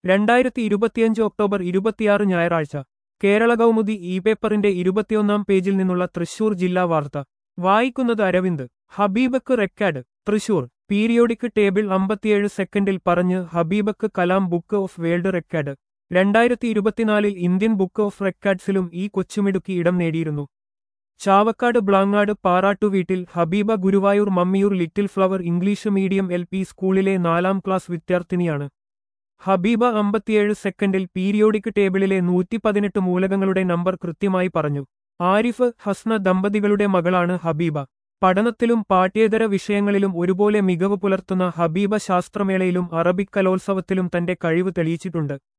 രണ്ടായിരത്തി ഇരുപത്തിയഞ്ച് ഒക്ടോബർ ഇരുപത്തിയാറ് ഞായറാഴ്ച കേരള കൗമുദി ഇ പേപ്പറിന്റെ ഇരുപത്തിയൊന്നാം പേജിൽ നിന്നുള്ള തൃശൂർ ജില്ലാ വാർത്ത വായിക്കുന്നത് അരവിന്ദ് ഹബീബക്ക് റെക്കാർഡ് തൃശൂർ പീരിയോഡിക് ടേബിൾ അമ്പത്തിയേഴ് സെക്കൻഡിൽ പറഞ്ഞ് ഹബീബക്ക് Kalam book of world record രണ്ടായിരത്തി ഇരുപത്തിനാലിൽ ഇന്ത്യൻ ബുക്ക് ഓഫ് റെക്കാർഡ്സിലും ഈ കൊച്ചുമിടുക്കി ഇടം നേടിയിരുന്നു ചാവക്കാട് ബ്ലാങ്ങാട് പാറാട്ടുവീട്ടിൽ Habeeba Guruvayur Mammiyur little flower English medium L P സ്കൂളിലെ നാലാം ക്ലാസ് വിദ്യാർത്ഥിനിയാണ് ഹബീബ അമ്പത്തിയേഴ് സെക്കൻഡിൽ പീരിയോഡിക് ടേബിളിലെ നൂറ്റി പതിനെട്ട് മൂലകങ്ങളുടെ നമ്പർ കൃത്യമായി പറഞ്ഞു ആരിഫ് ഹസ്ന ദമ്പതികളുടെ മകളാണ് ഹബീബ പഠനത്തിലും പാഠ്യേതര വിഷയങ്ങളിലും ഒരുപോലെ മികവ് പുലർത്തുന്ന ഹബീബ ശാസ്ത്രമേളയിലും അറബിക് കലോത്സവത്തിലും തന്റെ കഴിവ് തെളിയിച്ചിട്ടുണ്ട്